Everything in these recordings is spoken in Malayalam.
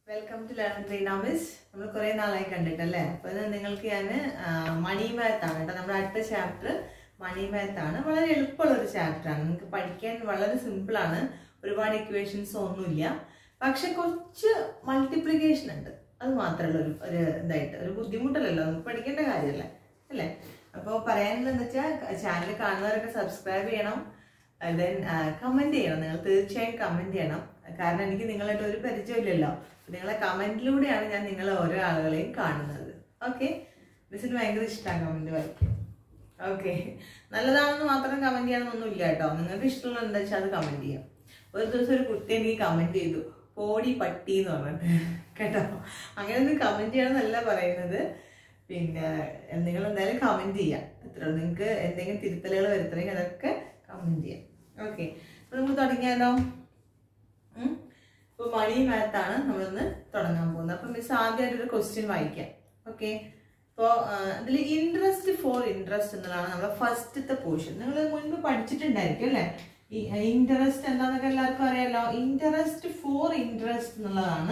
വെൽക്കം ടു ലേൺ ട്രീനാമിസ് നമ്മൾ കുറേ നാളായി കണ്ടിട്ടല്ലേ അപ്പോൾ ഇത് നിങ്ങൾക്ക് ഞാൻ മണി മാത്ത് ആണ് കേട്ടോ നമ്മുടെ അടുത്ത ചാപ്റ്റർ മണി മാത്ത് ആണ് വളരെ എളുപ്പമുള്ള ഒരു ചാപ്റ്റർ ആണ് നിങ്ങൾക്ക് പഠിക്കാൻ വളരെ സിമ്പിൾ ആണ് ഒരുപാട് ഇക്വേഷൻസ് ഒന്നുമില്ല പക്ഷെ കുറച്ച് മൾട്ടിപ്ലിക്കേഷൻ ഉണ്ട് അത് മാത്രമല്ല ഒരു ഒരു ഇതായിട്ട് ഒരു ബുദ്ധിമുട്ടല്ലല്ലോ നമുക്ക് പഠിക്കേണ്ട കാര്യമല്ലേ അല്ലേ അപ്പോൾ പറയാനുള്ളതെന്ന് വെച്ചാൽ ചാനൽ കാണുന്നവരൊക്കെ സബ്സ്ക്രൈബ് ചെയ്യണം ദെൻ കമന്റ് ചെയ്യണം നിങ്ങൾ തീർച്ചയായും കമന്റ് ചെയ്യണം കാരണം എനിക്ക് നിങ്ങളായിട്ട് ഒരു പരിചയമില്ലല്ലോ നിങ്ങളെ കമന്റിലൂടെയാണ് ഞാൻ നിങ്ങളെ ഓരോ ആളുകളെയും കാണുന്നത് ഓക്കെ മിസ്സിന് ഭയങ്കര ഇഷ്ടമാണ് കമന്റ് വായിക്കാൻ ഓക്കെ നല്ലതാണെന്ന് മാത്രം കമന്റ് ചെയ്യണമെന്നൊന്നും ഇല്ല കേട്ടോ നിങ്ങൾക്ക് ഇഷ്ടമുള്ള എന്താ വെച്ചാൽ അത് കമന്റ് ചെയ്യാം ഒരു ദിവസം ഒരു കുട്ടി എനിക്ക് കമന്റ് ചെയ്തു പോടി പട്ടി എന്ന് പറഞ്ഞിട്ട് കേട്ടോ അങ്ങനെയൊന്നും കമന്റ് ചെയ്യണമെന്നല്ല പറയുന്നത് പിന്നെ നിങ്ങൾ എന്തായാലും കമന്റ് ചെയ്യാം എത്ര നിങ്ങൾക്ക് എന്തെങ്കിലും തിരുത്തലുകൾ വരുത്തണമെങ്കിൽ അതൊക്കെ കമന്റ് ചെയ്യാം ഓക്കെ അപ്പൊ നമുക്ക് തുടങ്ങിയാലോ ഉം? ഇപ്പൊ മണി മാത്താണ് നമ്മളിന്ന് തുടങ്ങാൻ പോകുന്നത് അപ്പൊ മിസ് ആദ്യമായിട്ട് ഒരു ക്വസ്റ്റ്യൻ വായിക്കാം ഓക്കെ ഇപ്പോൾ അതിൽ ഇൻട്രസ്റ്റ് ഫോർ ഇൻട്രസ്റ്റ് എന്നുള്ളതാണ് നമ്മുടെ ഫസ്റ്റത്തെ പോർഷൻ നിങ്ങൾ മുൻപ് പഠിച്ചിട്ടുണ്ടായിരിക്കും അല്ലേ ഈ ഇൻട്രസ്റ്റ് എന്താണെന്നൊക്കെ എല്ലാവർക്കും അറിയാലോ ഇൻട്രസ്റ്റ് ഫോർ ഇൻട്രസ്റ്റ് എന്നുള്ളതാണ്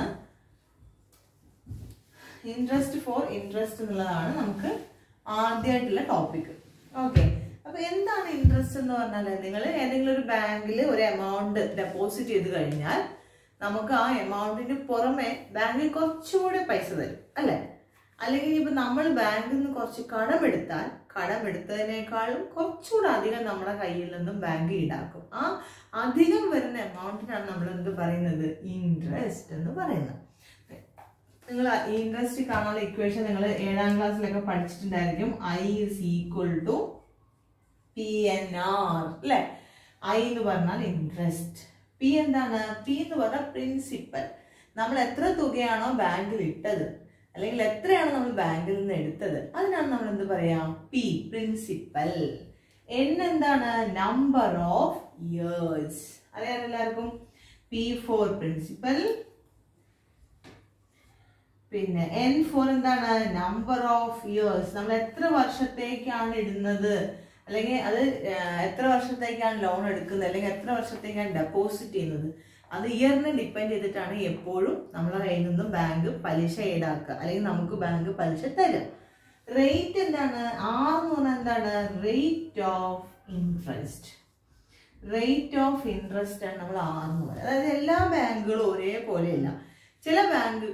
ഇൻട്രസ്റ്റ് ഫോർ ഇൻട്രസ്റ്റ് എന്നുള്ളതാണ് നമുക്ക് ആദ്യമായിട്ടുള്ള ടോപ്പിക് ഓക്കെ അപ്പൊ എന്താണ് ഇൻട്രസ്റ്റ് എന്ന് പറഞ്ഞാൽ നിങ്ങൾ ഏതെങ്കിലും ഒരു ബാങ്കിൽ ഒരു എമൗണ്ട് ഡെപ്പോസിറ്റ് ചെയ്ത് കഴിഞ്ഞാൽ നമുക്ക് ആ എമൗണ്ടിന് പുറമെ ബാങ്കിൽ കുറച്ചുകൂടെ പൈസ തരും അല്ലെ അല്ലെങ്കിൽ ഇപ്പൊ നമ്മൾ ബാങ്കിൽ നിന്ന് കുറച്ച് കടമെടുത്താൽ കടമെടുത്തതിനേക്കാളും കുറച്ചുകൂടെ അധികം നമ്മുടെ കയ്യിൽ നിന്നും ബാങ്ക് ഈടാക്കും ആ അധികം വരുന്ന എമൗണ്ടിനാണ് നമ്മൾ എന്ത് പറയുന്നത് ഇൻട്രസ്റ്റ് എന്ന് പറയുന്നത് നിങ്ങൾ ഈ ഇൻട്രസ്റ്റ് കാണാനുള്ള ഇക്വേഷൻ നിങ്ങൾ ഏഴാം ക്ലാസ്സിലൊക്കെ പഠിച്ചിട്ടുണ്ടായിരിക്കും I is equal to P N R അല്ലെ ഐ എന്ന് പറഞ്ഞാൽ ഇൻട്രസ്റ്റ് പി എന്താണ് പി എന്ന് പറഞ്ഞാൽ പ്രിൻസിപ്പൽ നമ്മൾ എത്ര തുകയാണോ ബാങ്കിൽ ഇട്ടത് അല്ലെങ്കിൽ എത്രയാണോ നമ്മൾ ബാങ്കിൽ നിന്ന് എടുത്തത് അതിനാണ് നമ്മൾ എന്ത് പറയാ പി പ്രിൻസിപ്പൽ എൻ എന്താണ് നമ്പർ ഓഫ് ഇയേഴ്സ് അറിയാം എല്ലാവർക്കും പി ഫോർ പ്രിൻസിപ്പൽ പിന്നെ എൻ ഫോർ എന്താണ് നമ്പർ ഓഫ് ഇയേഴ്സ് നമ്മൾ എത്ര വർഷത്തേക്കാണ് ഇടുന്നത് അല്ലെങ്കിൽ അത് ഏഹ്, എത്ര വർഷത്തേക്കാണ് ലോൺ എടുക്കുന്നത് അല്ലെങ്കിൽ എത്ര വർഷത്തേക്കാണ് ഡെപ്പോസിറ്റ് ചെയ്യുന്നത് അത് ഇയറിനെ ഡിപ്പെൻഡ് ചെയ്തിട്ടാണ് എപ്പോഴും നമ്മളെ കയ്യിൽ നിന്നും ബാങ്ക് പലിശ ഈടാക്കുക അല്ലെങ്കിൽ നമുക്ക് ബാങ്ക് പലിശ തരും റേറ്റ് എന്താണ് ആർ എന്ന് പറഞ്ഞാൽ എന്താണ് rate of interest rate of interest ആണ് നമ്മൾ ആർ എന്ന് പറയുന്നത് അതായത് എല്ലാ ബാങ്കുകളും ഒരേപോലെയല്ല ചില ബാങ്ക്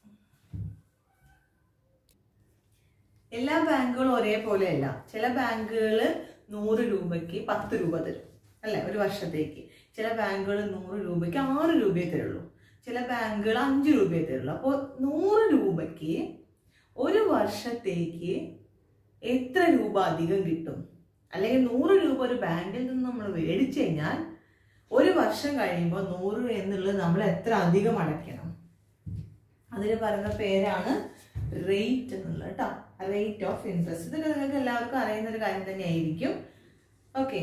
എല്ലാ ബാങ്കുകളും ഒരേപോലെയല്ല ചില ബാങ്കുകൾ നൂറ് രൂപയ്ക്ക് പത്ത് രൂപ തരും അല്ലെ ഒരു വർഷത്തേക്ക് ചില ബാങ്കുകൾ നൂറ് രൂപയ്ക്ക് ആറ് രൂപയെ തരുള്ളൂ ചില ബാങ്കുകൾ അഞ്ച് രൂപയെ തരുള്ളൂ അപ്പോൾ നൂറ് രൂപയ്ക്ക് ഒരു വർഷത്തേക്ക് എത്ര രൂപ അധികം കിട്ടും അല്ലെങ്കിൽ നൂറ് രൂപ ഒരു ബാങ്കിൽ നിന്ന് നമ്മൾ മേടിച്ചു കഴിഞ്ഞാൽ ഒരു വർഷം കഴിയുമ്പോൾ നൂറ് എന്നുള്ളത് നമ്മൾ എത്ര അധികം അടയ്ക്കണം അതിന് പറയുന്ന പേരാണ് റേറ്റ് എന്നുള്ളത് കേട്ടോ റേറ്റ് ഓഫ് ഇൻട്രസ്റ്റ് ഇതൊക്കെ നിങ്ങൾക്ക് എല്ലാവർക്കും അറിയുന്ന ഒരു കാര്യം തന്നെയായിരിക്കും ഓക്കെ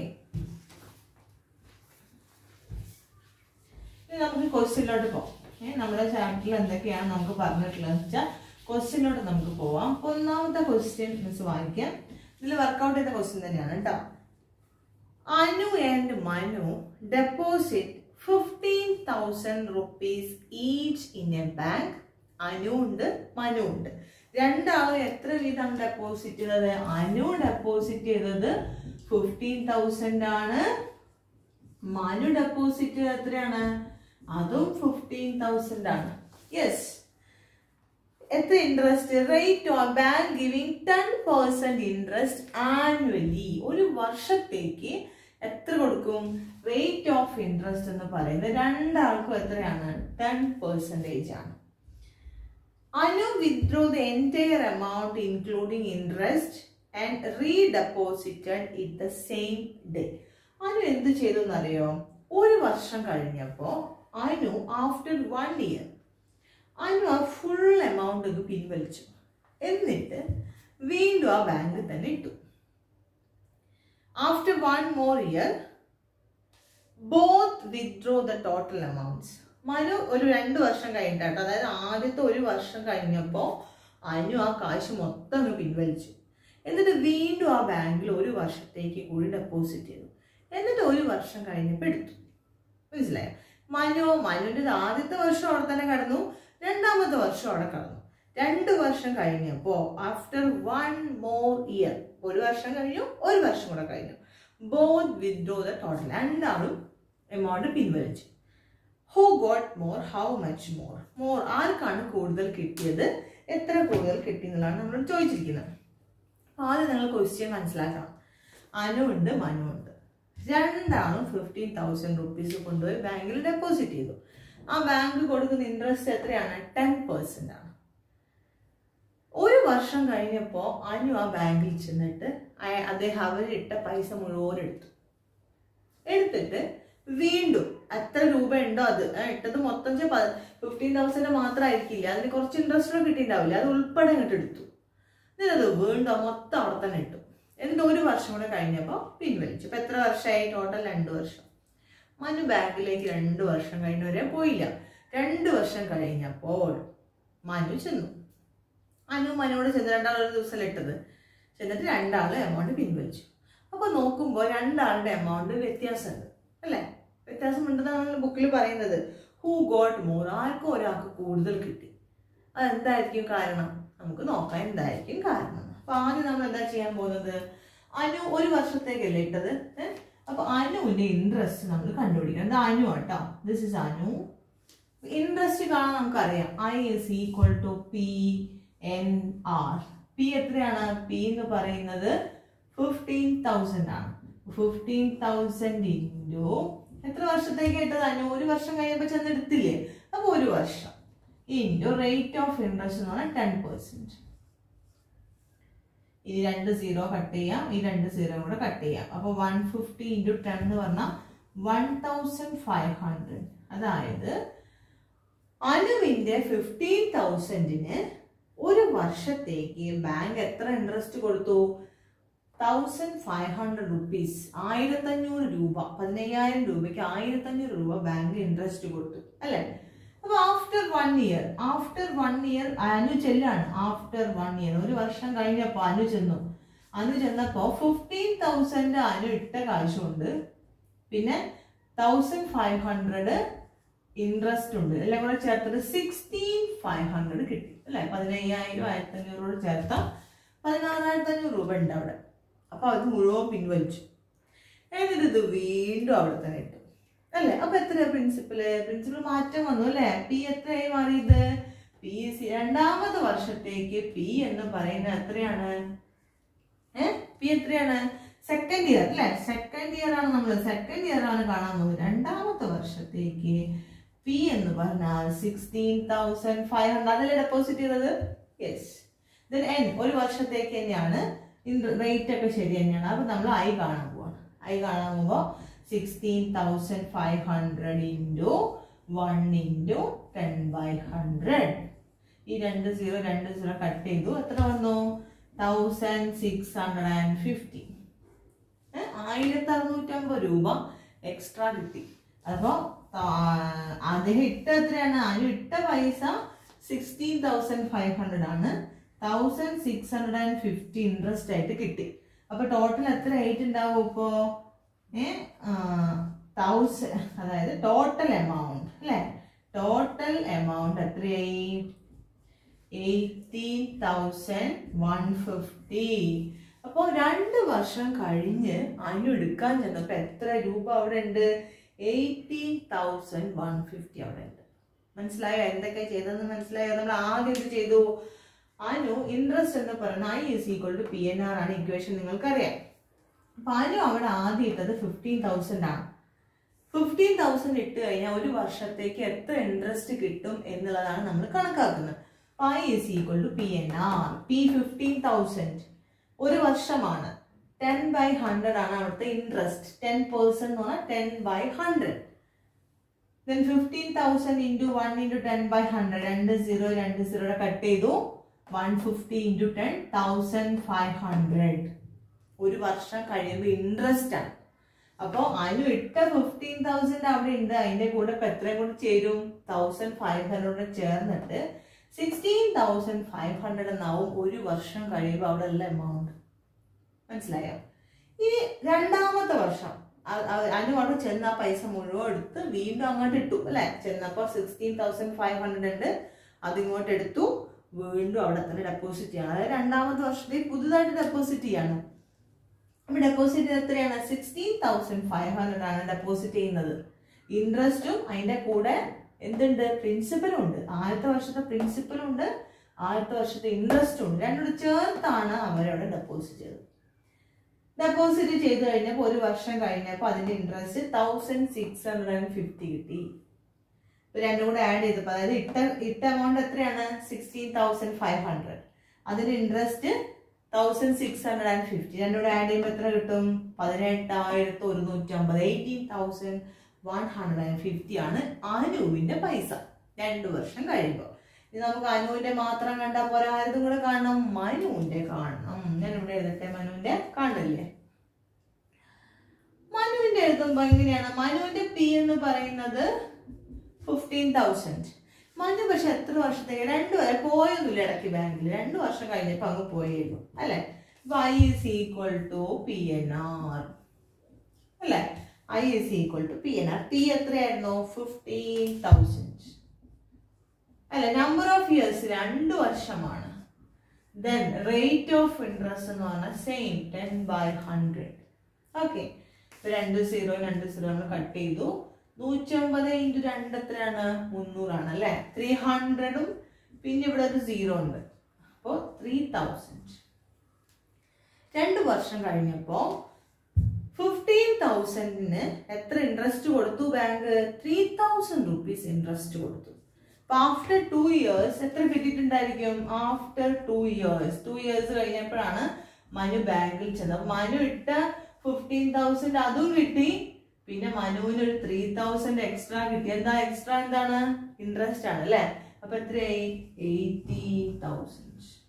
ഇനി നമുക്ക് ക്വസ്റ്റ്യനിലോട്ട് പോകാം ഏഹ് നമ്മുടെ ചാപ്റ്ററിൽ എന്തൊക്കെയാണ് നമുക്ക് പറഞ്ഞിട്ടുള്ളത് വെച്ചാൽ ക്വസ്റ്റ്യനിലോട്ട് നമുക്ക് പോവാം അപ്പൊ ഒന്നാമത്തെ ക്വസ്റ്റ്യൻ മിസ് വായിക്കാം ഇതിൽ വർക്കൗട്ട് ചെയ്ത ക്വസ്റ്റ്യൻ തന്നെയാണ് കേട്ടോ Anu and Manu deposit fifteen thousand rupees each in a bank Anu ഉണ്ട് മനു ഉണ്ട് രണ്ടാളും എത്ര വീതമാണ് ഡെപ്പോസിറ്റ് ചെയ്തത് അനു ഡെപ്പോസിറ്റ് ചെയ്തത് ഫിഫ്റ്റീൻ തൗസൻഡ് ആണ് മനു ഡെപ്പോസിറ്റ് ചെയ്തത് എത്രയാണ് അതും ഫിഫ്റ്റീൻ തൗസൻഡ് ആണ് യെസ് എത്ര interest rate on bank giving ten percent interest annually ഒരു വർഷത്തേക്ക് എത്ര കൊടുക്കും റേറ്റ് ഓഫ് ഇൻട്രസ്റ്റ് എന്ന് പറയുന്നത് രണ്ടാൾക്കും എത്രയാണ് ടെൻ പെർസെൻറ്റേജ് ആണ് Anu withdraw the entire amount including interest and redeposited it the same day Anu എന്ത് ചെയ്തു എന്നറിയോ ഒരു വർഷം കഴിഞ്ഞപ്പോ Anu after one year Anu ആ ഫുൾ എമൗണ്ട് ഇത് പിൻവലിച്ചു എന്നിട്ട് വീണ്ടും ആ ബാങ്കിൽ തന്നെ ഇട്ടു after one more year both withdraw the total amounts Manu ഒരു രണ്ട് വർഷം കഴിഞ്ഞിട്ടാട്ടോ അതായത് ആദ്യത്തെ ഒരു വർഷം കഴിഞ്ഞപ്പോൾ അനു ആ കാശ് മൊത്തം അങ്ങ് പിൻവലിച്ചു എന്നിട്ട് വീണ്ടും ആ ബാങ്കിൽ ഒരു വർഷത്തേക്ക് കൂടി ഡെപ്പോസിറ്റ് ചെയ്തു എന്നിട്ട് ഒരു വർഷം കഴിഞ്ഞപ്പോൾ എടുത്തു മനസ്സിലായോ മനു മനുവിൻ്റെ ആദ്യത്തെ വർഷം അവിടെ തന്നെ കടന്നു രണ്ടാമത്തെ വർഷം അവിടെ കടന്നു രണ്ട് വർഷം കഴിഞ്ഞപ്പോൾ ആഫ്റ്റർ വൺ മോർ ഇയർ ഒരു വർഷം കഴിഞ്ഞു ഒരു വർഷം കൂടെ കഴിഞ്ഞു ബോത്ത് വിത്ഡ്രോ ദ ടോട്ടൽ രണ്ടാളും എമൗണ്ട് പിൻവലിച്ചു who got more how much more more ആർക്കാണ് കൂടുതൽ കിട്ടിയത് എത്ര കൂടുതൽ കിട്ടി എന്നുള്ളതാണ് നമ്മൾ ചോദിച്ചിരിക്കുന്നത് അപ്പോൾ ആദ്യം നിങ്ങൾ ക്വസ്റ്റ്യൻ മനസ്സിലാക്കണം അനു ഉണ്ട് മനു ഉണ്ട് രണ്ടാളും ഫിഫ്റ്റീൻ തൗസൻഡ് റുപ്പീസ് കൊണ്ടുപോയി ബാങ്കിൽ ഡെപ്പോസിറ്റ് ചെയ്തു ആ ബാങ്ക് കൊടുക്കുന്ന ഇൻട്രസ്റ്റ് എത്രയാണ് ടെൻ പെർസെന്റ് ആണ് ഒരു വർഷം കഴിഞ്ഞപ്പോൾ അനു ആ ബാങ്കിൽ ചെന്നിട്ട് അയ- അദ്ദേഹം അവരിട്ട പൈസ മുഴുവൻ എടുത്തു എടുത്തിട്ട് വീണ്ടും എത്ര രൂപ ഉണ്ടോ അത് ആ, ഇട്ടത് മൊത്തം ഫിഫ്റ്റീൻ തൗസൻഡ് മാത്രമായിരിക്കില്ല അതിന് കുറച്ച് ഇൻട്രസ്റ്റ് കിട്ടിയിട്ടുണ്ടാവില്ല അത് ഉൾപ്പെടെ ഇങ്ങോട്ട് എടുത്തു എന്നിട്ടത് വീണ്ടും ആ മൊത്തം അവിടെ തന്നെ ഇട്ടു എന്നിട്ട് ഒരു വർഷം കൂടെ കഴിഞ്ഞപ്പോൾ പിൻവലിച്ചു ഇപ്പൊ എത്ര വർഷമായി ടോട്ടൽ രണ്ട് വർഷം മനു ബാങ്കിലേക്ക് രണ്ട് വർഷം കഴിഞ്ഞവരെ പോയില്ല രണ്ട് വർഷം കഴിഞ്ഞപ്പോൾ മനു ചെന്നു അനു മനുவோട് ചെന്ന് രണ്ടാൾ ഒരു ദിവസം ഇട്ടത് ചെന്നിട്ട് രണ്ടാള് എമൗണ്ട് പിൻവലിച്ചു അപ്പൊ നോക്കുമ്പോൾ രണ്ടാളുടെ എമൗണ്ട് വ്യത്യാസമുണ്ട് അല്ലേ വ്യത്യാസം ഉണ്ടെന്നാണ് ബുക്കിൽ പറയുന്നത് ഹൂ ഗോട്ട് മോർ ആർക്കും ഒരാൾക്ക് കൂടുതൽ കിട്ടി അതെന്തായിരിക്കും കാരണം നമുക്ക് നോക്കാം എന്തായിരിക്കും കാരണം അപ്പൊ ആദ്യം നമ്മൾ എന്താ ചെയ്യാൻ പോകുന്നത് അനു ഒരു വർഷത്തേക്കല്ലേ ഇട്ടത് ഏ? അപ്പൊ അനുവിന്റെ ഇൻട്രസ്റ്റ് നമ്മൾ കണ്ടുപിടിക്കണം ഇത് അനു കേട്ടോ ദിസ് ഇസ് അനു ഇൻട്രസ്റ്റ് കാണാൻ നമുക്കറിയാം I is equal to P N R P എത്രയാണ് പി എന്ന് പറയുന്നത് ഫിഫ്റ്റീൻ തൗസൻഡ് ആണ് ഫിഫ്റ്റീൻ തൗസൻഡ് ഇൻറ്റു എത്ര വർഷത്തേക്ക് ഇട്ടത് അനു ഒരു വർഷം കഴിയുമ്പോൾ ചെന്ന് എടുത്തില്ലേ അപ്പൊ ഒരു വർഷം ഇൻറ്റു റേറ്റ് ഓഫ് ഇൻട്രസ്റ്റ് എന്ന് പറഞ്ഞാൽ ടെൻ പെർസെന്റ് ഈ രണ്ട് സീറോ കട്ട് ചെയ്യാം ഈ രണ്ട് സീറോ കൂടെ കട്ട് ചെയ്യാം അപ്പൊ വൺ ഫിഫ്റ്റി ഇൻറ്റു ടെൻ എന്ന് പറഞ്ഞാൽ വൺ തൗസൻഡ് ഫൈവ് ഹൺഡ്രഡ് അതായത് അനുവിന്റെ ഫിഫ്റ്റീൻ തൗസൻഡിന് ഒരു വർഷത്തേക്ക് ബാങ്ക് എത്ര ഇൻട്രസ്റ്റ് കൊടുത്തു തൗസൻഡ് ഫൈവ് ഹൺഡ്രഡ് റുപ്പീസ് ആയിരത്തഞ്ഞൂറ് രൂപ പതിനയ്യായിരം രൂപയ്ക്ക് ആയിരത്തഞ്ഞൂറ് രൂപ ബാങ്ക് ഇൻട്രസ്റ്റ് കൊടുത്തു അല്ലേ അപ്പൊ after one year after one year Anu ചെല്ലാണ് ആഫ്റ്റർ വൺ ഇയർ ഒരു വർഷം കഴിഞ്ഞപ്പോ അനു ചെന്നു അനു ചെന്നപ്പോ ഫിഫ്റ്റീൻ തൗസൻഡ് അനു ഇട്ട കാശുണ്ട് പിന്നെ തൗസൻഡ് ഫൈവ് ഹൺഡ്രഡ് ഇൻട്രസ്റ്റ് ഉണ്ട് എല്ലാം കൂടെ ചേർത്തിട്ട് സിക്സ്റ്റീൻ ഫൈവ് ഹൺഡ്രഡ് കിട്ടി അല്ലെ പതിനയ്യായിരം ആയിരത്തി അഞ്ഞൂറോട് ചേർത്ത പതിനാറായിരത്തി അഞ്ഞൂറ് രൂപ ഉണ്ട് അവിടെ അപ്പൊ അത് മുഴുവൻ പിൻവലിച്ചു എന്നിട്ട് ഇത് വീണ്ടും അവിടെ തന്നെ ഇട്ടു അല്ലേ അപ്പൊ എത്രയാ പ്രിൻസിപ്പല് പ്രിൻസിപ്പൽ മാറ്റം വന്നു അല്ലേ പി എത്രയായി മാറിയത് പി സി രണ്ടാമത്തെ വർഷത്തേക്ക് പി എന്ന് പറയുന്നത് എത്രയാണ് ഏ പി എത്രയാണ് സെക്കൻഡ് ഇയർ അല്ലെ സെക്കൻഡ് ഇയർ ആണ് നമ്മൾ സെക്കൻഡ് ഇയർ ആണ് കാണാൻ പോകുന്നത് രണ്ടാമത്തെ വർഷത്തേക്ക് പി എന്ന് പറഞ്ഞാൽ സിക്സ്റ്റീൻ തൗസൻഡ് ഫൈവ് ഹൺഡ്രഡ് അതല്ലേ ഡെപ്പോസിറ്റ് ചെയ്തത് യെസ് ദെൻ എൻ ഒരു വർഷത്തേക്ക് തന്നെയാണ് റേറ്റ് ഒക്കെ ശരി തന്നെയാണ് അപ്പൊ നമ്മൾ ഐ കാണാൻ പോവാണ് ഐ കാണാൻ പോകുമ്പോൾ sixteen thousand five hundred into one into ten by hundred ഈ രണ്ട് സീറോ രണ്ട് സീറോ കട്ട് ചെയ്തു എത്ര വന്നു thousand six hundred and fifty ആയിരത്തി അറുന്നൂറ്റമ്പത് രൂപ എക്സ്ട്രാ കിട്ടി അപ്പോ ആ, അദ്ദേഹം ഇട്ട എത്രയാണ് അതിന് ഇട്ട പൈസ സിക്സ്റ്റീൻ തൗസൻഡ് ഫൈവ് ഹൺഡ്രഡ് ആണ് thousand six hundred and fifty interest ആയിട്ട് കിട്ടി അപ്പൊ ടോട്ടൽ എത്ര ആയിട്ട് ഉണ്ടാവും ഇപ്പോ ഏ തൗസൻഡ് അതായത് ടോട്ടൽ എമൗണ്ട് അല്ലെ ടോട്ടൽ എമൗണ്ട് എത്രയായി എയ്റ്റീൻ തൗസൻഡ് വൺ ഫിഫ്റ്റി അപ്പോൾ രണ്ട് വർഷം കഴിഞ്ഞ് അതിന് എടുക്കാൻ ചെന്നപ്പോൾ എത്ര രൂപ അവിടെ ഉണ്ട് എയ്റ്റീൻ തൗസൻഡ് വൺ ഫിഫ്റ്റി അവിടെ ഉണ്ട് മനസ്സിലായോ എന്തൊക്കെ ചെയ്തതെന്ന് മനസ്സിലായോ നമ്മൾ ആദ്യം എന്ത് ചെയ്തു അനു ഇൻട്രസ്റ്റ് എന്ന് പറയുന്ന I is equal to P N R ആണ് ഇക്വേഷൻ നിങ്ങൾക്കറിയാം അപ്പൊ അനു അവിടെ ആദ്യം ഇട്ടത് ഫിഫ്റ്റീൻ തൗസൻഡ് ആണ് ഫിഫ്റ്റീൻ തൗസൻഡ് ഇട്ട് കഴിഞ്ഞാൽ ഒരു വർഷത്തേക്ക് എത്ര ഇൻട്രസ്റ്റ് കിട്ടും എന്നുള്ളതാണ് നമ്മൾ കണക്കാക്കുന്നത് pi is equal to P N R P fifteen thousand ഒരു വർഷമാണ് ടെൻ ബൈ ഹൺഡ്രഡ് ആണ് അവിടുത്തെ ഇൻട്രസ്റ്റ് ടെൻ പേഴ്സെന്റ് എന്ന് പറഞ്ഞാൽ ten by hundred then fifteen thousand into one into ten by hundred രണ്ട് സീറോ രണ്ട് സീറോ കട്ട് ചെയ്തു one fifty into ten thousand five hundred ഒരു വർഷം കഴിയുമ്പോൾ ഇൻട്രസ്റ്റ് ആണ് അപ്പോൾ അതിന് ഇട്ട ഫിഫ്റ്റീൻ തൗസൻഡ് അവിടെ ഉണ്ട് അതിന്റെ കൂടെ ഇപ്പൊ എത്രയും കൂടി ചേരും തൗസൻഡ് ഫൈവ് ഹൺഡ്രഡ് ചേർന്നിട്ട് സിക്സ്റ്റീൻ തൗസൻഡ് ഫൈവ് ഹൺഡ്രഡ് എന്നാവും ഒരു വർഷം കഴിയുമ്പോൾ അവിടെ ഉള്ള എമൗണ്ട് മനസ്സിലായോ ഇനി രണ്ടാമത്തെ വർഷം അ- അ- അതിന് അവിടെ ചെന്ന ആ പൈസ മുഴുവൻ എടുത്ത് വീണ്ടും അങ്ങോട്ട് ഇട്ടു അല്ലെ ചെന്നപ്പോ സിക്സ്റ്റീൻ തൗസൻഡ് ഫൈവ് ഹൺഡ്രഡ് ഉണ്ട് അതിങ്ങോട്ട് എടുത്തു വീണ്ടും അവിടെ തന്നെ ഡെപ്പോസിറ്റ് ചെയ്യണം അതായത് രണ്ടാമത്തെ വർഷത്തിൽ പുതുതായിട്ട് ഡെപ്പോസിറ്റ് ചെയ്യാണ് അപ്പൊ ഡെപ്പോസിറ്റ് എത്രയാണ് സിക്സ്റ്റീൻ തൗസൻഡ് ഫൈവ് ഹൺഡ്രഡ് ആണ് ഡെപ്പോസിറ്റ് ചെയ്യുന്നത് ഇൻട്രസ്റ്റും അതിന്റെ കൂടെ എന്തുണ്ട് പ്രിൻസിപ്പലും ഉണ്ട് ആദ്യത്തെ വർഷത്തെ പ്രിൻസിപ്പലും ഉണ്ട് ആദ്യത്തെ വർഷത്തെ ഇൻട്രസ്റ്റും ഉണ്ട് രണ്ടും കൂടി ചേർത്താണ് അവരവിടെ ഡെപ്പോസിറ്റ് ചെയ്തത് ഡെപ്പോസിറ്റ് ചെയ്ത് കഴിഞ്ഞപ്പോൾ ഒരു വർഷം കഴിഞ്ഞപ്പോൾ അതിന്റെ interest thousand six hundred and fifty കിട്ടി ഇപ്പൊ രണ്ടും കൂടെ ആഡ് ചെയ്തപ്പോൾ അതായത് ഇട്ട ഇട്ട എമൗണ്ട് എത്രയാണ് സിക്സ്റ്റീൻ തൗസൻഡ് ഫൈവ് ഹൺഡ്രഡ് അതിന്റെ interest thousand six hundred and fifty രണ്ടും കൂടെ ആഡ് ചെയ്യുമ്പോൾ എത്ര കിട്ടും പതിനെട്ടായിരത്തി ഒരുന്നൂറ്റി അമ്പത് eighteen thousand one hundred and fifty ആണ് അനുവിന്റെ പൈസ രണ്ടു വർഷം കഴിയുമ്പോൾ ഇനി നമുക്ക് അനുവിന്റെ മാത്രം കണ്ടാൽ പോരാ ആരതും കൂടെ കാണണം മനുവിന്റെ കാണണം ഞാൻ ഇവിടെ എഴുതട്ടെ മനുവിന്റെ കാണില്ലേ മനുവിന്റെ എഴുതുമ്പോ എങ്ങനെയാണ് മനുവിന്റെ പി എന്ന് പറയുന്നത് ഫിഫ്റ്റീൻ തൗസൻഡ് മനു പക്ഷെ എത്ര വർഷത്തേക്ക് രണ്ട് വരെ പോയൊന്നുമില്ല ഇടയ്ക്ക് ബാങ്കിൽ രണ്ട് വർഷം കഴിഞ്ഞപ്പോ അങ്ങ് പോയിരുന്നു അല്ലെ I is equal to P N R അല്ലെ I is equal to P N R P എത്രയായിരുന്നു ഫിഫ്റ്റീൻ തൗസൻഡ് അല്ലെ നമ്പർ ഓഫ് ഇയേഴ്സ് രണ്ട് വർഷമാണ് ദെൻ റേറ്റ് ഓഫ് ഇൻട്രസ്റ്റ് എന്ന് പറഞ്ഞാൽ same ten by hundred okay ഇപ്പൊ രണ്ട് സീറോ രണ്ട് സീറോ നമ്മൾ കട്ട് ചെയ്തു നൂറ്റമ്പത് ഇൻറ്റു രണ്ട് എത്രയാണ് മുന്നൂറാണ് അല്ലെ ത്രീ ഹൺഡ്രഡും പിന്നെ ഇവിടെ ഒരു സീറോ ഉണ്ട് അപ്പോൾ ത്രീ തൗസൻഡ് രണ്ട് വർഷം കഴിഞ്ഞപ്പോ ഫിഫ്റ്റീൻ തൗസൻഡിന് എത്ര ഇൻട്രസ്റ്റ് കൊടുത്തു bank three thousand rupees interest കൊടുത്തു അപ്പൊ ആഫ്റ്റർ ടു ഇയേഴ്സ് എത്ര കിട്ടിയിട്ടുണ്ടായിരിക്കും after two years two years കഴിഞ്ഞപ്പോഴാണ് മനു ബാങ്കിൽ ചെന്നത് അപ്പൊ മനു ഇട്ട ഫിഫ്റ്റീൻ തൗസൻഡ് അതും കിട്ടി പിന്നെ മനുവിന് ഒരു ത്രീ തൗസൻഡ് എക്സ്ട്രാ കിട്ടി എന്താ എക്സ്ട്രാ എന്താണ് ഇൻട്രസ്റ്റ് ആണ് അല്ലെ അപ്പൊ എത്രയായി എയ്റ്റീൻ തൗസൻഡ്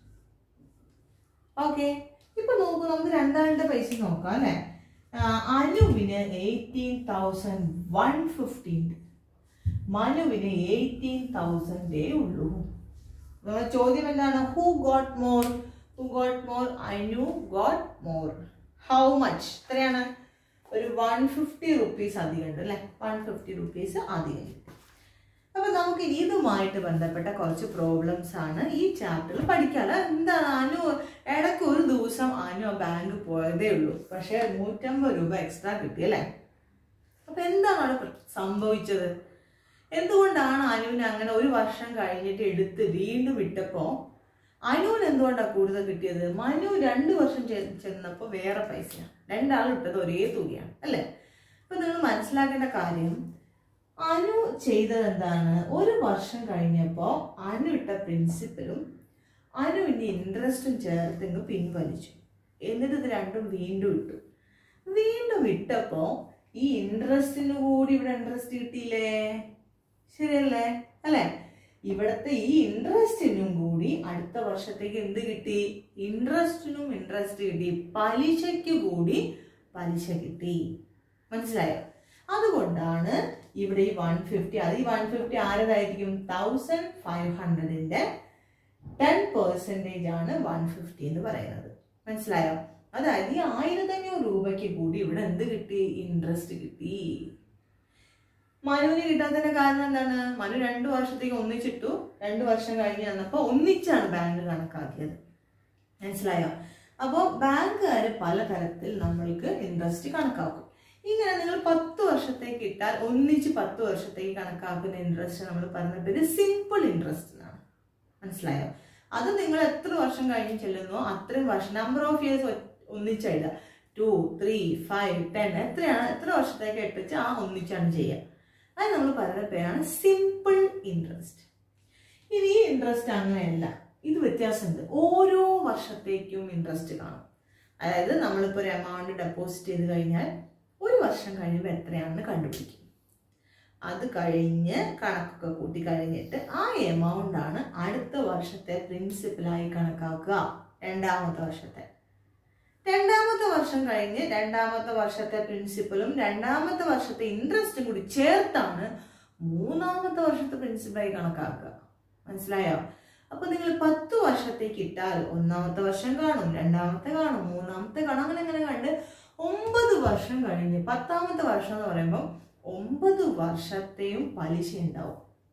ഓക്കെ ഇപ്പൊ നോക്കൂ നമുക്ക് രണ്ടാളുടെ പൈസ നോക്കാം അല്ലെ അനുവിന് എയ്റ്റീൻ തൗസൻഡ് വൺ ഫിഫ്റ്റീൻ മനുവിന് എയ്റ്റീൻ തൗസൻഡേ ഉള്ളൂ നമ്മുടെ ചോദ്യം എന്താണ് who got more who got more Anu got more how much എത്രയാണ് ഒരു വൺ ഫിഫ്റ്റി റുപ്പീസ് അധികം ഉണ്ട് അല്ലെ വൺ ഫിഫ്റ്റി റുപ്പീസ് അധികം കിട്ടി അപ്പൊ നമുക്ക് ഇനി ഇതുമായിട്ട് ബന്ധപ്പെട്ട കുറച്ച് പ്രോബ്ലംസ് ആണ് ഈ ചാപ്റ്ററിൽ പഠിക്കാറ് എന്താണ് അനു ഇടയ്ക്ക് ഒരു ദിവസം അനു ബാങ്ക് പോയതേ ഉള്ളൂ പക്ഷെ നൂറ്റമ്പത് രൂപ എക്സ്ട്രാ കിട്ടി അല്ലേ അപ്പൊ എന്താണ് അവിടെ പ്ര- സംഭവിച്ചത് എന്തുകൊണ്ടാണ് അനുവിന് അങ്ങനെ ഒരു വർഷം കഴിഞ്ഞിട്ട് എടുത്ത് വീണ്ടും വിട്ടപ്പോ അനുവിന് എന്തുകൊണ്ടാണ് കൂടുതൽ കിട്ടിയത് മനു രണ്ട് വർഷം ചെ- ചെന്നപ്പോ വേറെ പൈസയാണ് രണ്ടാളും ഇട്ടത് ഒരേ തുകയാണ് അല്ലേ അപ്പൊ നിങ്ങൾ മനസ്സിലാക്കേണ്ട കാര്യം അനു ചെയ്തത് എന്താണ് ഒരു വർഷം കഴിഞ്ഞപ്പോൾ അനു ഇട്ട പ്രിൻസിപ്പലും അനുവിന്റെ ഇൻട്രസ്റ്റും ചേർത്ത് ഇങ്ങ് പിൻവലിച്ചു എന്നിട്ട് ഇത് രണ്ടും വീണ്ടും ഇട്ടു വീണ്ടും ഇട്ടപ്പോ ഈ ഇൻട്രസ്റ്റിന് കൂടി ഇവിടെ ഇൻട്രസ്റ്റ് കിട്ടിയില്ലേ ശരിയല്ലേ അല്ലെ ഇവിടത്തെ ഈ ഇൻട്രസ്റ്റിനും കൂടി അടുത്ത വർഷത്തേക്ക് എന്ത് കിട്ടി ഇൻട്രസ്റ്റിനും ഇൻട്രസ്റ്റ് കിട്ടി പലിശയ്ക്ക് കൂടി പലിശ കിട്ടി മനസ്സിലായോ അതുകൊണ്ടാണ് ഇവിടെ ഈ വൺ ഫിഫ്റ്റി അത് ഈ വൺ ഫിഫ്റ്റി ആരതായിരിക്കും തൗസൻഡ് ഫൈവ് ഹൺഡ്രഡിന്റെ ടെൻ പെർസെൻറ്റേജ് ആണ് വൺ ഫിഫ്റ്റി എന്ന് പറയുന്നത് മനസ്സിലായോ അതായത് ഈ ആയിരത്തി അഞ്ഞൂറ് രൂപയ്ക്ക് കൂടി ഇവിടെ എന്ത് കിട്ടി ഇൻട്രസ്റ്റ് കിട്ടി മനുവിന് കിട്ടാത്തതിന്റെ കാരണം എന്താണ് മനു രണ്ടു വർഷത്തേക്ക് ഒന്നിച്ചിട്ടു രണ്ടു വർഷം കഴിഞ്ഞ് വന്നപ്പോ ഒന്നിച്ചാണ് ബാങ്ക് കണക്കാക്കിയത് മനസ്സിലായോ അപ്പോൾ ബാങ്കുകാർ പലതരത്തിൽ നമ്മൾക്ക് ഇൻട്രസ്റ്റ് കണക്കാക്കും ഇങ്ങനെ നിങ്ങൾ പത്ത് വർഷത്തേക്ക് ഇട്ടാൽ ഒന്നിച്ച് പത്ത് വർഷത്തേക്ക് കണക്കാക്കുന്ന ഇൻട്രസ്റ്റ് നമ്മൾ പറഞ്ഞ പേര് സിമ്പിൾ ഇൻട്രസ്റ്റ് എന്നാണ് മനസ്സിലായോ അത് നിങ്ങൾ എത്ര വർഷം കഴിഞ്ഞ് ചെല്ലുന്നോ അത്രയും വർഷം നമ്പർ ഓഫ് ഇയേഴ്സ് ഒന്നിച്ചെഴുതുക ടു ത്രീ ഫൈവ് ടെൻ എത്രയാണ് എത്ര വർഷത്തേക്ക് ഇട്ടിച്ച് ആ ഒന്നിച്ചാണ് ചെയ്യുക അത് നമ്മൾ പറയുന്ന പേരാണ് സിമ്പിൾ ഇൻട്രസ്റ്റ് ഇനി ഈ ഇൻട്രസ്റ്റ് അങ്ങനെയല്ല ഇത് വ്യത്യാസമുണ്ട് ഓരോ വർഷത്തേക്കും ഇൻട്രസ്റ്റ് കാണും അതായത് നമ്മളിപ്പോൾ ഒരു എമൗണ്ട് ഡെപ്പോസിറ്റ് ചെയ്ത് കഴിഞ്ഞാൽ ഒരു വർഷം കഴിയുമ്പോൾ എത്രയാണെന്ന് കണ്ടുപിടിക്കും അത് കഴിഞ്ഞ് കണക്കൊക്കെ കൂട്ടി കഴിഞ്ഞിട്ട് ആ എമൗണ്ട് ആണ് അടുത്ത വർഷത്തെ പ്രിൻസിപ്പലായി കണക്കാക്കുക രണ്ടാമത്തെ വർഷത്തെ രണ്ടാമത്തെ വർഷം കഴിഞ്ഞ് രണ്ടാമത്തെ വർഷത്തെ പ്രിൻസിപ്പലും രണ്ടാമത്തെ വർഷത്തെ ഇൻട്രസ്റ്റും കൂടി ചേർത്താണ് മൂന്നാമത്തെ വർഷത്തെ പ്രിൻസിപ്പലായി കണക്കാക്കുക മനസ്സിലായോ അപ്പൊ നിങ്ങൾ പത്ത് വർഷത്തേക്ക് ഇട്ടാൽ ഒന്നാമത്തെ വർഷം കാണും രണ്ടാമത്തെ കാണും മൂന്നാമത്തെ കാണും അങ്ങനെ അങ്ങനെ കണ്ട് ഒമ്പത് വർഷം കഴിഞ്ഞ് പത്താമത്തെ വർഷം എന്ന് പറയുമ്പോൾ ഒമ്പത് വർഷത്തെയും പലിശ ഉണ്ടാവും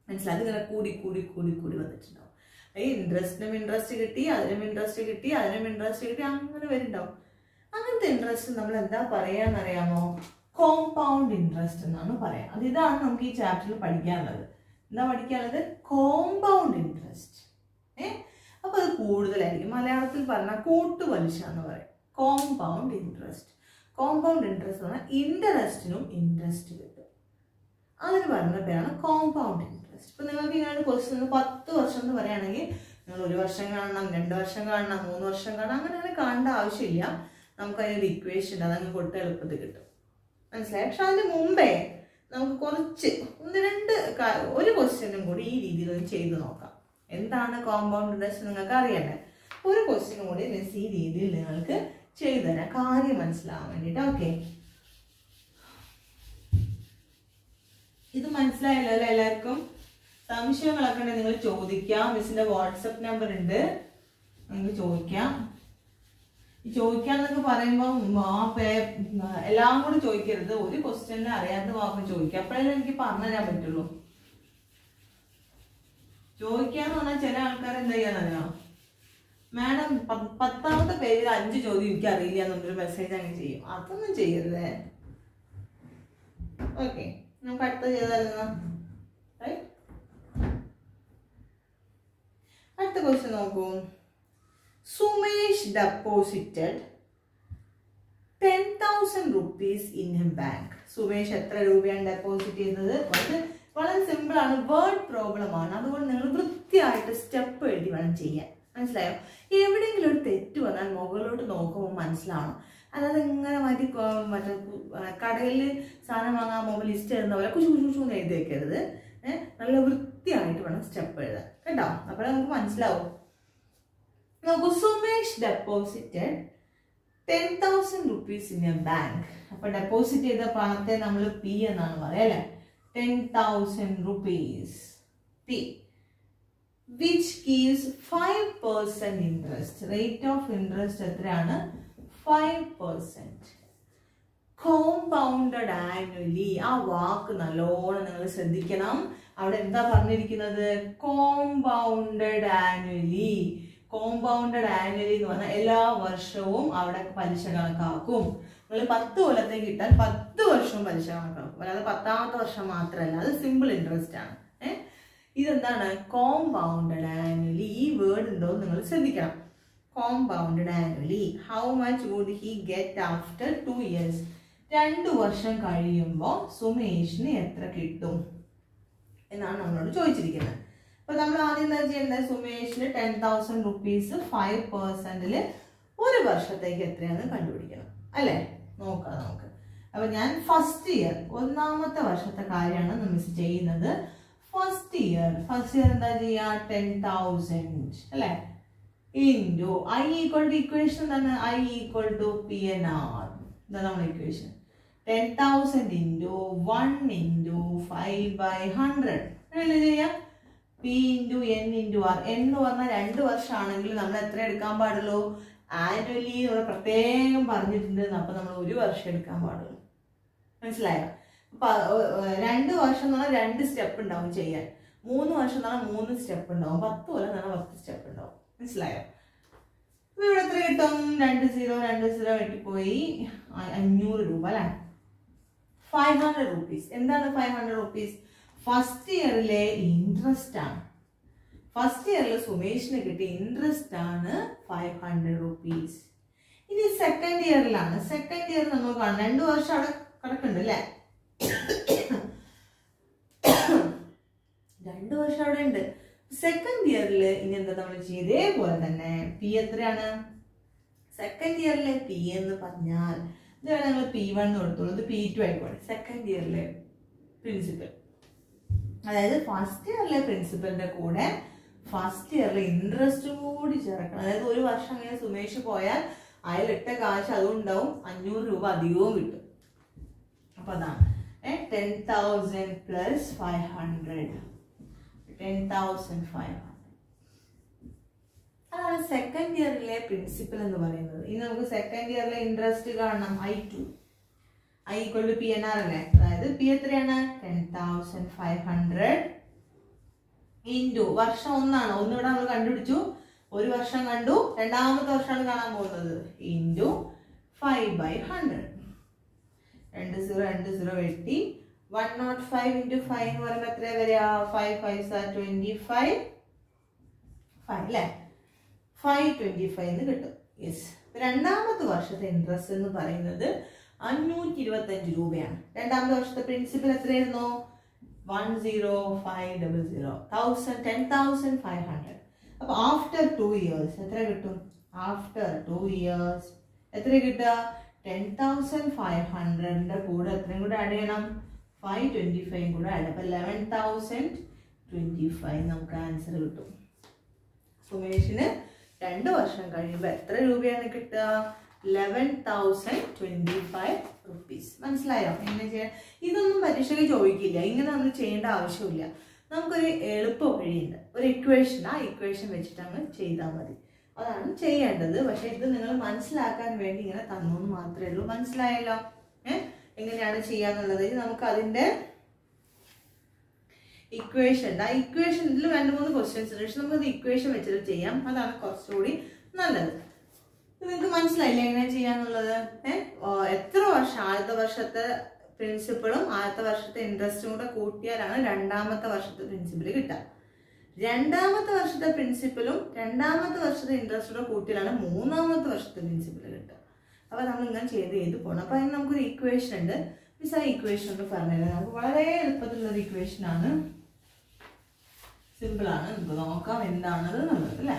മനസ്സിലായി അതിങ്ങനെ കൂടി കൂടി കൂടി കൂടി വന്നിട്ടുണ്ടാവും ഈ ഇൻട്രസ്റ്റിനും ഇൻട്രസ്റ്റ് കിട്ടി അതിനും ഇൻട്രസ്റ്റ് കിട്ടി അതിനും ഇൻട്രസ്റ്റ് കിട്ടി അങ്ങനെ വരുന്നുണ്ടാവും അങ്ങനത്തെ ഇൻട്രസ്റ്റ് നമ്മൾ എന്താ പറയാന്നറിയാമോ കോമ്പൗണ്ട് ഇൻട്രസ്റ്റ് എന്നാണ് പറയാം അത് ഇതാണ് നമുക്ക് ഈ ചാപ്റ്ററിൽ പഠിക്കാനുള്ളത് എന്താ പഠിക്കാനുള്ളത് കോമ്പൗണ്ട് ഇൻട്രസ്റ്റ് ഏ അപ്പൊ അത് കൂടുതലായിരിക്കും മലയാളത്തിൽ പറഞ്ഞാൽ കൂട്ടുപലിശ എന്ന് പറയും കോമ്പൗണ്ട് ഇൻട്രസ്റ്റ് കോമ്പൗണ്ട് ഇൻട്രസ്റ്റ് എന്ന് പറഞ്ഞാൽ ഇൻട്രസ്റ്റിനും ഇൻട്രസ്റ്റ് കിട്ടും അതിന് പറയുന്ന പേരാണ് കോമ്പൗണ്ട് ഇൻട്രസ്റ്റ് ഇപ്പൊ നിങ്ങൾക്ക് ഇങ്ങനെ ക്വസ്റ്റ്യൻ പത്ത് വർഷം എന്ന് പറയുകയാണെങ്കിൽ നിങ്ങൾ ഒരു വർഷം കാണണം രണ്ട് വർഷം കാണണം മൂന്ന് വർഷം കാണണം അങ്ങനെ അങ്ങനെ കാണേണ്ട ആവശ്യമില്ല നമുക്ക് അതിനൊരു ഇക്വേഷൻ അതങ്ങ് കൊടുത്ത് എളുപ്പത്തിൽ കിട്ടും മനസ്സിലായി പക്ഷെ അതിന് മുമ്പേ നമുക്ക് കുറച്ച് ഒന്ന് രണ്ട് കാ- ഒരു ക്വസ്റ്റ്യനും കൂടി ഈ രീതിയിൽ ഒന്ന് ചെയ്ത് നോക്കാം എന്താണ് കോമ്പൗണ്ട് ഇൻട്രസ്റ്റ് നിങ്ങൾക്ക് അറിയണ്ടേ ഒരു ക്വസ്റ്റ്യനും കൂടി മിസ് ഈ രീതിയിൽ നിങ്ങൾക്ക് ചെയ്തു തരാം കാര്യം മനസ്സിലാവാൻ വേണ്ടിയിട്ട് ഓക്കെ ഇത് മനസ്സിലായല്ലോ അല്ലേ എല്ലാവർക്കും സംശയങ്ങളൊക്കെ ഉണ്ടെങ്കിൽ നിങ്ങൾ ചോദിക്കാം മിസ്സിന്റെ വാട്സപ്പ് നമ്പർ ഉണ്ട് നിങ്ങൾക്ക് ചോദിക്കാം ഈ ചോദിക്കാന്നൊക്കെ പറയുമ്പോൾ ആ പേ എല്ലാം കൂടി ചോദിക്കരുത് ഒരു ക്വസ്റ്റ്യനിൽ അറിയാത്ത മാത്രം ചോദിക്കുക അപ്പോഴേ എനിക്ക് പറഞ്ഞു തരാൻ പറ്റുള്ളൂ ചോദിക്കാന്ന് പറഞ്ഞാൽ ചില ആൾക്കാർ എന്താ ചെയ്യാന്നറിയാം മാഡം പ- പത്താമത്തെ പേജിൽ അഞ്ച് ചോദ്യം എനിക്ക് അറിയില്ല എന്നുള്ളൊരു മെസ്സേജ് അങ്ങ് ചെയ്യും അതൊന്നും ചെയ്യരുതേ ഓക്കെ നമുക്ക് അടുത്ത ചെയ്താലോ Right? അടുത്ത ക്വസ്റ്റ്യൻ നോക്കൂ Sumesh deposited ten thousand rupees in a bank Sumesh എത്ര രൂപയാണ് ഡെപ്പോസിറ്റ് ചെയ്തത് അത് വളരെ സിമ്പിൾ ആണ് വേർഡ് പ്രോബ്ലം ആണ് അതുകൊണ്ട് നിങ്ങൾ വൃത്തിയായിട്ട് സ്റ്റെപ്പ് എഴുതി വേണം ചെയ്യാൻ മനസ്സിലായോ എവിടെയെങ്കിലും ഒരു തെറ്റ് വന്നാൽ മുകളിലോട്ട് നോക്കുമ്പോൾ മനസ്സിലാവണം അല്ലാതെ ഇങ്ങനെ മാറ്റി കൊ- മറ്റേ കടയിൽ സാധനം വാങ്ങാൻ പോകുമ്പോൾ ലിസ്റ്റ് എഴുതുന്ന പോലെ കുശു കുശു കുശു എന്ന് എഴുതി വെക്കരുത് ഏഹ് നല്ല വൃത്തിയായിട്ട് വേണം സ്റ്റെപ്പ് എഴുതാൻ കേട്ടോ അപ്പോഴേ നമുക്ക് മനസ്സിലാവും നോക്കൂ Sumesh deposited ten thousand rupees in a bank അപ്പൊ ഡെപ്പോസിറ്റ് ചെയ്ത പണത്തെ നമ്മൾ പി എന്നാണ് പറയാ അല്ലെ ten thousand rupees P which gives five percent interest rate of interest എത്രയാണ് ഫൈവ് പെർസെന്റ് കോമ്പൗണ്ടഡ് ആനുവലി ആ വാക്ക് നല്ലോണം നിങ്ങൾ ശ്രദ്ധിക്കണം അവിടെ എന്താ പറഞ്ഞിരിക്കുന്നത് കോമ്പൗണ്ടഡ് ആനുവലി കോമ്പൗണ്ടഡ് ആനുവലി എന്ന് പറഞ്ഞാൽ എല്ലാ വർഷവും അവിടെ പലിശ കണക്കാക്കും നിങ്ങൾ പത്ത് കൊല്ലത്തേക്ക് കിട്ടാൻ പത്ത് വർഷവും പലിശ കണക്കാക്കും അല്ലാതെ പത്താമത്തെ വർഷം മാത്രമല്ല അത് സിമ്പിൾ ഇൻട്രസ്റ്റ് ആണ് ഏഹ് ഇതെന്താണ് കോമ്പൗണ്ടഡ് ആനുവലി ഈ വേർഡ് ഉണ്ടോ എന്ന് നിങ്ങൾ ശ്രദ്ധിക്കണം compounded annually how much would he get after two years രണ്ട് വർഷം കഴിയുമ്പോൾ സുമേഷിന് എത്ര കിട്ടും എന്നാണ് നമ്മളോട് ചോദിച്ചിരിക്കുന്നത് അപ്പൊ നമ്മൾ ആദ്യം എന്താ ചെയ്യേണ്ടത് സുമേഷിന് ടെൻ തൗസൻഡ് റുപ്പീസ് ഫൈവ് പെർസെന്റില് ഒരു വർഷത്തേക്ക് എത്രയാണെന്ന് കണ്ടുപിടിക്കണം അല്ലേ നോക്കാം നമുക്ക് അപ്പൊ ഞാൻ ഫസ്റ്റ് ഇയർ ഒന്നാമത്തെ വർഷത്തെ കാര്യമാണ് മിസ് ചെയ്യുന്നത് ഫസ്റ്റ് ഇയർ ഫസ്റ്റ് ഇയർ എന്താ ചെയ്യാ ടെൻ തൗസൻഡ് അല്ലേ into I equal to equation തന്നെ I equal to P N R ഇതാണ് നമ്മുടെ equation ten thousand into one into five by hundred അങ്ങനെ ചെയ്യാം P into N into R N എന്ന് പറഞ്ഞാൽ രണ്ട് വർഷമാണെങ്കിൽ നമ്മൾ എത്ര എടുക്കാൻ പാടുള്ളൂ ആനുവലി നമ്മൾ പ്രത്യേകം പറഞ്ഞിട്ടുണ്ട് അപ്പൊ നമ്മൾ ഒരു വർഷം എടുക്കാൻ പാടുള്ളൂ മനസ്സിലായോ അപ്പൊ അഹ് ഏഹ് രണ്ട് വർഷം എന്ന് പറഞ്ഞാൽ രണ്ട് സ്റ്റെപ്പ് ഉണ്ടാവും ചെയ്യാൻ മൂന്ന് വർഷം എന്ന് പറഞ്ഞാൽ മൂന്ന് സ്റ്റെപ്പ് ഉണ്ടാവും പത്ത് കൊല്ലം എന്ന് പറഞ്ഞാൽ പത്ത് സ്റ്റെപ്പ് ഉണ്ടാവും മനസ്സിലായോ അപ്പൊ ഇവിടെ എത്ര കിട്ടും രണ്ട് സീറോ രണ്ട് സീറോ വെട്ടിപ്പോയി അ- അഞ്ഞൂറ് രൂപ അല്ലേ ഫൈവ് ഹൺഡ്രഡ് റുപ്പീസ് എന്താണ് ഫൈവ് ഹൺഡ്രഡ് റുപ്പീസ് ഫസ്റ്റ് ഇയറിലെ ഇൻട്രസ്റ്റ് ആണ് ഫസ്റ്റ് ഇയറിൽ സുമേഷിന് കിട്ടിയ ഇൻട്രസ്റ്റ് ആണ് ഫൈവ് ഹൺഡ്രഡ് റുപ്പീസ് ഇനി സെക്കൻഡ് ഇയറിലാണ് സെക്കൻഡ് ഇയർ നമ്മൾ കാണാം രണ്ടു വർഷം അവിടെ കിടക്കുന്നുണ്ട് അല്ലേ രണ്ടു വർഷം അവിടെ ഉണ്ട് സെക്കൻഡ് ഇയറിൽ ഇനി എന്താ നമ്മൾ ചെയ്തേപോലെ തന്നെ പി എത്രയാണ് സെക്കൻഡ് ഇയറിലെ പി എന്ന് പറഞ്ഞാൽ ഇത് വേണം നിങ്ങൾ പി വൺ എന്ന് കൊടുത്തോളൂ ഇത് പി ടു ആയിക്കോട്ടെ സെക്കൻഡ് ഇയറിലെ പ്രിൻസിപ്പൽ അതായത് ഫസ്റ്റ് ഇയറിലെ പ്രിൻസിപ്പലിന്റെ കൂടെ ഫസ്റ്റ് ഇയറിലെ ഇൻട്രസ്റ്റ് കൂടി ചേർക്കണം അതായത് ഒരു വർഷം അങ്ങനെ സുമേഷ് പോയാൽ അയാളിട്ട കാശ് അതും ഉണ്ടാവും അഞ്ഞൂറ് രൂപ അധികവും കിട്ടും അപ്പൊ അതാണ് ten thousand plus five hundred ten thousand five hundred അതാണ് സെക്കൻഡ് ഇയറിലെ പ്രിൻസിപ്പൽ എന്ന് പറയുന്നത് ഇനി നമുക്ക് സെക്കൻഡ് ഇയറിലെ ഇൻട്രസ്റ്റ് കാണണം I two I equal to P N R അല്ലേ അതായത് പി എത്രയാണ് ten thousand five hundred into വർഷം ഒന്നാണ് ഒന്നിവിടെ നമ്മൾ കണ്ടുപിടിച്ചു ഒരു വർഷം കണ്ടു രണ്ടാമത്തെ വർഷമാണ് കാണാൻ പോകുന്നത് ഇൻറ്റു ഫൈവ് ബൈ ഹൺഡ്രഡ് രണ്ട് സീറോ രണ്ട് സീറോ വെട്ടി one nought five into five എന്ന് പറയുമ്പോൾ എത്ര വരിക five five sir twenty five five അല്ലേ ഫൈവ് ട്വൻറ്റി ഫൈവ് എന്ന് കിട്ടും യെസ് രണ്ടാമത്തെ വർഷത്തെ ഇൻട്രസ്റ്റ് എന്ന് പറയുന്നത് അഞ്ഞൂറ്റി ഇരുപത്തഞ്ച് രൂപയാണ് രണ്ടാമത്തെ വർഷത്തെ പ്രിൻസിപ്പൽ എത്രയായിരുന്നു one zero five double zero thousand ten thousand five hundred അപ്പൊ ആഫ്റ്റർ ടു ഇയേഴ്സ് എത്ര കിട്ടും ആഫ്റ്റർ ടു ഇയേഴ്സ് എത്ര കിട്ടുക ടെൻ തൗസൻഡ് ഫൈവ് ഹൺഡ്രഡിന്റെ കൂടെ എത്രയും കൂടെ ആഡ് ചെയ്യണം ഫൈവ് ട്വന്റി ഫൈവ് കൂടെ ആഡ് അപ്പൊ ലെവൻ തൗസൻഡ് ട്വന്റി ഫൈവ് നമുക്ക് ആൻസർ കിട്ടും സുമേഷിന് രണ്ട് വർഷം കഴിയുമ്പോൾ എത്ര രൂപയാണ് കിട്ടുക eleven thousand twenty five rupees മനസ്സിലായോ എങ്ങനെ ചെയ്യാൻ ഇതൊന്നും പരീക്ഷയ്ക്ക് ചോദിക്കില്ല ഇങ്ങനെ നമ്മൾ ചെയ്യേണ്ട ആവശ്യമില്ല നമുക്കൊരു എളുപ്പ വഴിയുണ്ട് ഒരു ഇക്വേഷൻ ആ ഇക്വേഷൻ വെച്ചിട്ട് അങ്ങ് ചെയ്താൽ മതി അതാണ് ചെയ്യേണ്ടത് പക്ഷെ ഇത് നിങ്ങൾ മനസ്സിലാക്കാൻ വേണ്ടി ഇങ്ങനെ തന്നു എന്ന് മാത്രമേ ഉള്ളൂ മനസ്സിലായല്ലോ ഏഹ് എങ്ങനെയാണ് ചെയ്യാന്നുള്ളത് ഇനി നമുക്ക് അതിന്റെ ഇക്വേഷൻ ഉണ്ട് ആ ഇക്വേഷൻ ഇതിൽ രണ്ട് മൂന്ന് ക്വസ്റ്റ്യൻസ് ഉണ്ട് പക്ഷെ നമുക്ക് ഇക്വേഷൻ വെച്ചിട്ട് ചെയ്യാം അതാണ് കുറച്ചുകൂടി നല്ലത് ഇത് നിങ്ങൾക്ക് മനസ്സിലായില്ലേ എങ്ങനെ ചെയ്യാന്നുള്ളത് ഏഹ് എത്ര വർഷം ആദ്യത്തെ വർഷത്തെ പ്രിൻസിപ്പളും ആദ്യത്തെ വർഷത്തെ ഇൻട്രസ്റ്റും കൂടെ കൂട്ടിയാലാണ് രണ്ടാമത്തെ വർഷത്തെ പ്രിൻസിപ്പൽ കിട്ടുക രണ്ടാമത്തെ വർഷത്തെ പ്രിൻസിപ്പലും രണ്ടാമത്തെ വർഷത്തെ ഇൻട്രസ്റ്റ് കൂടെ കൂട്ടിയാലാണ് മൂന്നാമത്തെ വർഷത്തെ പ്രിൻസിപ്പൽ കിട്ടുക അപ്പൊ നമ്മൾ ഇങ്ങനെ ചെയ്ത് ചെയ്ത് പോകണം അപ്പൊ അതിന് നമുക്കൊരു ഇക്വേഷൻ ഉണ്ട് മിസ് ആ ഇക്വേഷൻ ഒന്ന് പറഞ്ഞുതരാം നമുക്ക് വളരെ എളുപ്പത്തിലുള്ള ഒരു ഇക്വേഷൻ ആണ് സിമ്പിൾ ആണ് നമുക്ക് നോക്കാം എന്താണത് എന്നുള്ളത് അല്ലേ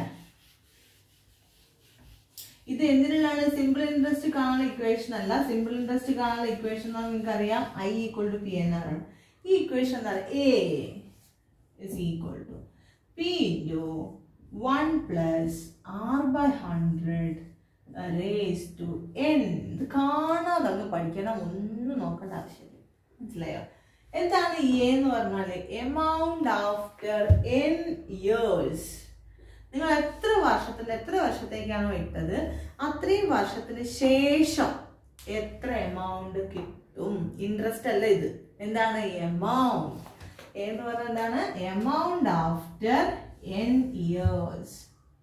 ഇത് എന്തിനുള്ളതാണ് സിമ്പിൾ ഇൻട്രസ്റ്റ് കാണാനുള്ള ഇക്വേഷൻ അല്ല സിമ്പിൾ ഇൻട്രസ്റ്റ് കാണാനുള്ള ഇക്വേഷൻ എന്ന് നിങ്ങൾക്ക് അറിയാം I equal to P N R ആണ് ഈ ഇക്വേഷൻ എന്താണ് A is equal to P into one plus R by hundred raise to N ഇത് കാണാതെ അങ്ങ് പഠിക്കണം ഒന്നും നോക്കേണ്ട ആവശ്യമില്ല മനസ്സിലായോ എന്താണ് എ എന്ന് പറഞ്ഞാൽ എമൗണ്ട് ആഫ്റ്റർ എൻ ഇയേഴ്സ് നിങ്ങൾ എത്ര വർഷത്തിന് എത്ര വർഷത്തേക്കാണോ ഇട്ടത് അത്രയും വർഷത്തിന് ശേഷം എത്ര എമൗണ്ട് കിട്ടും ഇൻട്രസ്റ്റ് അല്ല ഇത് എന്താണ് എമൗണ്ട് എന്ന് പറഞ്ഞാൽ എന്താണ് amount after N years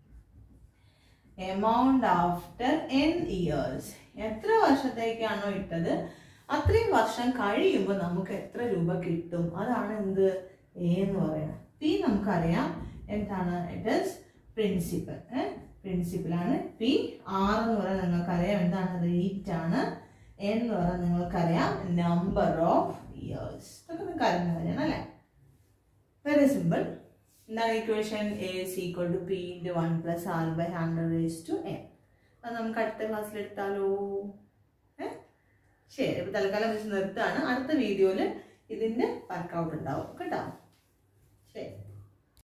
amount after N years എത്ര വർഷത്തേക്കാണോ ഇട്ടത് അത്രയും വർഷം കഴിയുമ്പോൾ നമുക്ക് എത്ര രൂപ കിട്ടും അതാണ് എന്ത് എ എന്ന് പറയുന്നത് പി നമുക്കറിയാം എന്താണ് ഇറ്റ് ഇസ് പ്രിൻസിപ്പൽ പ്രിൻസിപ്പൽ ആണ് പി ആർ എന്ന് പറയുന്നത് നിങ്ങൾക്കറിയാം എന്താണ് അത് എയ്റ്റ് ആണ് എൻ എന്ന് പറയുന്നത് നിങ്ങൾക്കറിയാം നമ്പർ ഓഫ് ഇയേഴ്സ് ഇതൊക്കെ നിങ്ങൾക്ക് അറിയുന്ന കാര്യമാണ് അല്ലേ വെരി സിമ്പിൾ എന്താണ് equation A is equal to P into one plus R by hundred raise to N അത് നമുക്ക് അടുത്ത ക്ലാസ്സിൽ എടുത്താലോ ഏ ശരി ഇപ്പൊ തൽക്കാലം വെച്ച് നിർത്താണ് അടുത്ത വീഡിയോയിൽ ഇതിന്റെ വർക്കൗട്ട് ഉണ്ടാവും കേട്ടോ ശരി